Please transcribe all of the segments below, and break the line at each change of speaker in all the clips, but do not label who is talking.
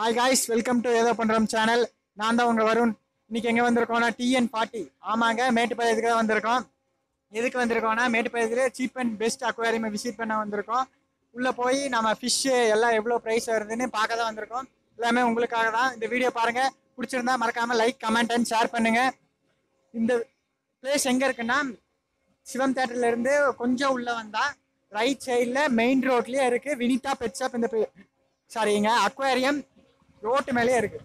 Hi guys welcome to ஏதோ பண்றோம் channel நான் தான் உங்க வருண் இன்னைக்கு எங்க வந்திருக்கோம்னா டிஎன் பார்ட்டி ஆமாங்க மேட்டுப்பாளையத்துக்கு தான் வந்திருக்கோம் எதுக்கு வந்திருக்கோம்னா மேட்டுப்பாளையத்துல cheap and best aquarium visit பண்ண வந்திருக்கோம் உள்ள போய் நம்ம ஃபிஷ் எல்லாம் எவ்வளோ ப்ரைஸ் வருதுன்னு பார்க்க தான் வந்திருக்கோம் எல்லாமே உங்களுக்காக தான் இந்த வீடியோ பாருங்க பிடிச்சிருந்தா மறக்காம லைக் கமெண்ட் அண்ட் ஷேர் பண்ணுங்க இந்த பிளேஸ் எங்க இருக்குன்னா சிவம் தேட்டர்ல இருந்து கொஞ்சம் உள்ள வந்தா ரைட் சைடில் மெயின் ரோட்லயே இருக்கு வினிதா பெட் ஷாப் இந்த சாரிங்க அக்வாரியம் ரோட்டு மேலேயே இருக்கு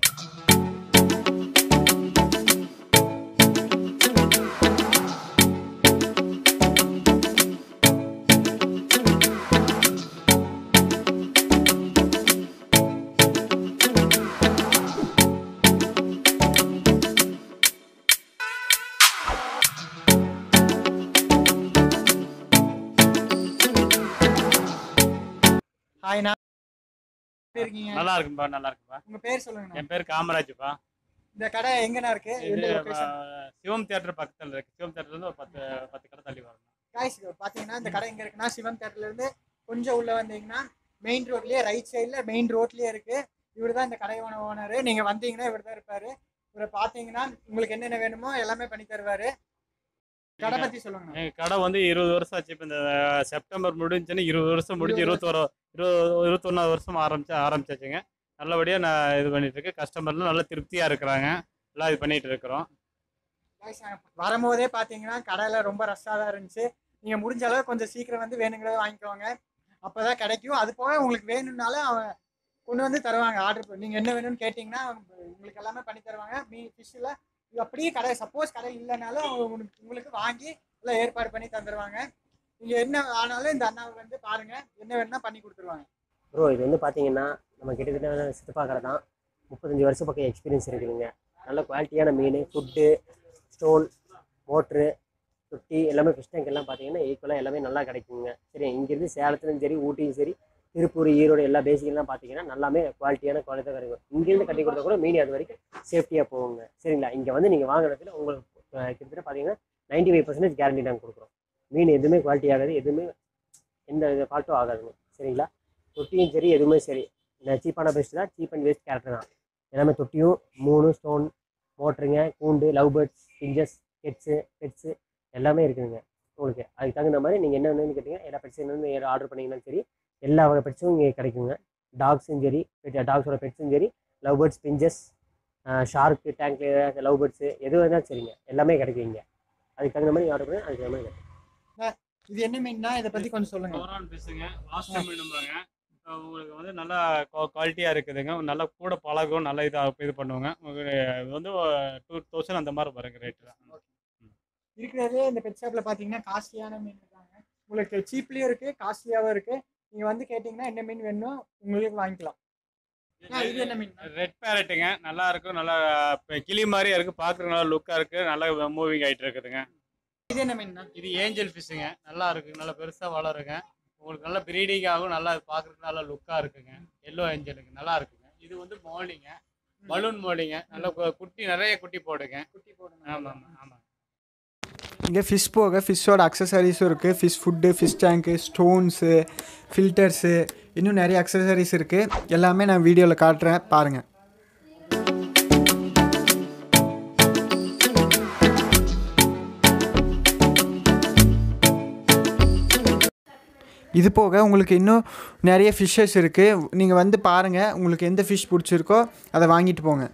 ஹாய்ண்ணா எப்படி இருக்கீங்க
நல்லா இருக்குப்பா நல்லா இருக்குப்பா
உங்க பேர் சொல்லுங்கண்ணா
என் பேர் காமராஜ்ப்பா
இந்த கடை எங்கண்ணா இருக்கு
இது
எந்த location?
அஹ், சிவம் தியேட்டர் பக்கத்துல இருக்கு சிவம் தியேட்டர்ல இருந்து ஒரு பத்து பத்து கடை தள்ளி வரணும்
காய்ஸ் பாத்தீங்கன்னா இந்த கடை எங்க இருக்குன்னா சிவம் தேட்டர்ல இருந்து கொஞ்சம் உள்ள வந்தீங்கன்னா மெயின் ரோட்லயே ரைட் சைடுல மெயின் ரோட்லயே இருக்கு இவர் தான் இந்த கடையோட ஓனர் நீங்க வந்தீங்கன்னா இவர் தான் இருப்பாரு இவரை பாத்தீங்கன்னா உங்களுக்கு என்னென்ன வேணுமோ எல்லாமே பண்ணி தருவாரு கடை பத்தி சொல்லுங்க
எங்க கடை வந்து இருபது வருஷம் ஆச்சு இப்போ இந்த செப்டம்பர் முடிஞ்சுன்னு இருபது வருஷம் முடிஞ்சு
இருபது
இருபத்தோரு இருபது இருபத்தொன்னாவது வருஷம் ஆரம்பிச்சு ஆரம்பிச்சாச்சுங்க நல்லபடியா நான் இது பண்ணிட்டு இருக்கேன் கஸ்டமர்லாம் நல்லா திருப்தியா இருக்கிறாங்க எல்லாம் இது பண்ணிட்டு இருக்கிறோம்
Guys, நாங்க வரும்போதே பாத்தீங்கன்னா கடையில ரொம்ப ரஷ்ஷாக தான் இருந்துச்சு நீங்க முடிஞ்ச அளவு கொஞ்சம் சீக்கிரம் வந்து வேணுங்கிறத வாங்கிக்கோங்க அப்பதான் கிடைக்கும் அது போக உங்களுக்கு வேணும்னாலும் அவன் கொண்டு வந்து தருவாங்க ஆர்டர் நீங்க என்ன வேணும்னு கேட்டிங்கன்னா அவங்க உங்களுக்கு எல்லாமே பண்ணி தருவாங்க மீ ஃபிஷ்ஷில் அப்படியே கடை சப்போஸ் கடை இல்லைனாலும் அவங்க உங்களுக்கு உங்களுக்கு வாங்கி எல்லாம் ஏற்பாடு பண்ணி தந்துடுவாங்க நீங்க என்ன ஆனாலும் இந்த அண்ணாவை வந்து பாருங்க என்ன வேணும்னா பண்ணி கொடுத்துருவாங்க
ப்ரோ இது வந்து பார்த்தீங்கன்னா நம்ம கிட்டத்தட்ட சித்தப்பா கடை தான் முப்பத்தஞ்சு வருஷம் பக்கம் எக்ஸ்பீரியன்ஸ் இருக்குதுங்க நல்ல குவாலிட்டியான மீன் ஃபுட்டு ஸ்டோன் மோட்ரு தொட்டி எல்லாமே ஃபிஷ் டேங்க் எல்லாம் பார்த்தீங்கன்னா ஈக்குவலாக எல்லாமே நல்லா கிடைக்குங்க சரி இங்கேருந்து சேலத்துலையும் சரி ஊட்டியும் சரி திருப்பூர் ஈரோடு எல்லா பேசிக்கெல்லாம் பார்த்தீங்கன்னா நல்லாமே குவாலிட்டியான குவாலிட்டி தான் கிடைக்கும் இங்கேருந்து கட்டி கொடுத்தா கூட மீன் அது வரைக்கும் சேஃப்டியாக போகுங்க சரிங்களா இங்கே வந்து நீங்கள் வாங்குறதுல உங்களுக்கு அஹ், கிட்டத்தட்ட பார்த்தீங்கன்னா நைன்டி ஃபைவ் பர்சன்டேஜ் கேரண்டி நாங்கள் கொடுக்குறோம் மீன் எதுவுமே குவாலிட்டி ஆகாது எதுவுமே எந்த ஃபால்ட்டும் ஆகாதுங்க சரிங்களா தொட்டியும் சரி எதுவுமே சரி இந்த சீப்பான பெஸ்ட் தான் சீப் அண்ட் வேஸ்ட் கேரக்டர் தான் எல்லாமே தொட்டியும் மூணு ஸ்டோன் மோட்டருங்க கூண்டு லவ் பேர்ட்ஸ் பிஞ்சஸ் கெட்ஸு பெட்ஸு எல்லாமே இருக்குதுங்க உங்களுக்கு அதுக்கு தகுந்த மாதிரி நீங்கள் என்ன வேணும்னு கேட்டிங்கன்னா எல்லா பெட்ஸ் என்னென்னு ஆர்டர் பண்ணிங்கனாலும் சரி எல்லா வகை பெட்ஸும் இங்கே கிடைக்குங்க டாக்ஸும் சரி டாக்ஸோட பெட்ஸும் சரி love birds finches shark tank love birds எது வேணாலும் சரிங்க எல்லாமே கிடைக்கும் இங்கே அதுக்கு தகுந்த மாதிரி ஆர்டர் பண்ணி அதுக்கு தகுந்த மாதிரி கிடைக்கும்.
இது என்ன மீன்னா இதை பத்தி கொஞ்சம் சொல்லுங்க
கௌரான் பேசுங்க வாஸ்டர் மீனும்பாங்க அஹ் உங்களுக்கு வந்து நல்லா குவாலிட்டியாக இருக்குதுங்க நல்லா கூட பழகும் நல்லா இதாக இது பண்ணுவாங்க உங்களுக்கு இது வந்து டூ தௌசண்ட் அந்த மாதிரி வருங்க ரேட்டு தான்
இருக்கிறதே இந்த பெட் ஷாப்ல பாத்தீங்கன்னா காஸ்ட்லியான மீன் இருக்காங்க உங்களுக்கு சீப்லயும் இருக்கு காஸ்ட்லியாவும் இருக்கு நீங்க வந்து கேட்டீங்கன்னா என்ன மீன் வேணும் உங்களுக்கு வாங்கிக்கலாம் ஆ, இது என்ன மீன்
ரெட் பேரட்டுங்க நல்லா இருக்கும் நல்லா இப்ப கிளி மாதிரியே இருக்கு பார்க்குறதுக்கு நல்லா லுக்காக இருக்கு நல்லா மூவிங் ஆகிட்டு இருக்குதுங்க
இது என்ன மீன்
இது ஏஞ்சல் ஃபிஷ்ஷுங்க நல்லா இருக்கு நல்லா பெருசாக வளருங்க உங்களுக்கு நல்லா ப்ரீடிங் ஆகும் நல்லா பார்க்குறதுக்கு நல்லா லுக்காக இருக்குங்க எல்லோ ஏஞ்சலுங்க நல்லா இருக்குங்க இது வந்து மோலிங்க பலூன் மோலிங்க நல்லா கு- குட்டி நிறைய குட்டி போடுங்க
குட்டி போடுங்க
ஆமாம் ஆமாம் ஆமாம்
இங்கே ஃபிஷ் போக ஃபிஷ்ஷோட அக்சசரிஸும் இருக்குது fish food fish tank stones filters இன்னும் நிறைய அக்சசரிஸ் இருக்குது எல்லாமே நான் வீடியோவில் காட்டுறேன் பாருங்கள் இது போக உங்களுக்கு இன்னும் நிறைய ஃபிஷ்ஷஸ் இருக்குது நீங்கள் வந்து பாருங்கள் உங்களுக்கு எந்த ஃபிஷ் பிடிச்சிருக்கோ அதை வாங்கிட்டு போங்க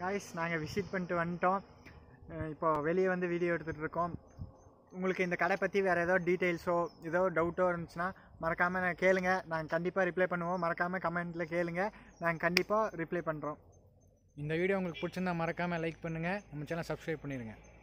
காய்ஸ் நாங்கள் விசிட் பண்ணிட்டு வந்துட்டோம் அஹ் இப்போ வெளியே வந்து வீடியோ எடுத்துகிட்டு இருக்கோம் உங்களுக்கு இந்த கடை பற்றி வேறு ஏதோ டீட்டெயில்ஸோ ஏதோ டவுட்டோ இருந்துச்சுன்னா மறக்காமல் கேளுங்க நாங்கள் கண்டிப்பாக ரிப்ளை பண்ணுவோம் மறக்காமல் கமெண்ட்டில் கேளுங்க நாங்கள் கண்டிப்பாக ரிப்ளை பண்ணுறோம் இந்த வீடியோ உங்களுக்கு பிடிச்சிருந்தா மறக்காமல் லைக் பண்ணுங்கள் நம்ம சேனல் சப்ஸ்கிரைப் பண்ணிடுங்க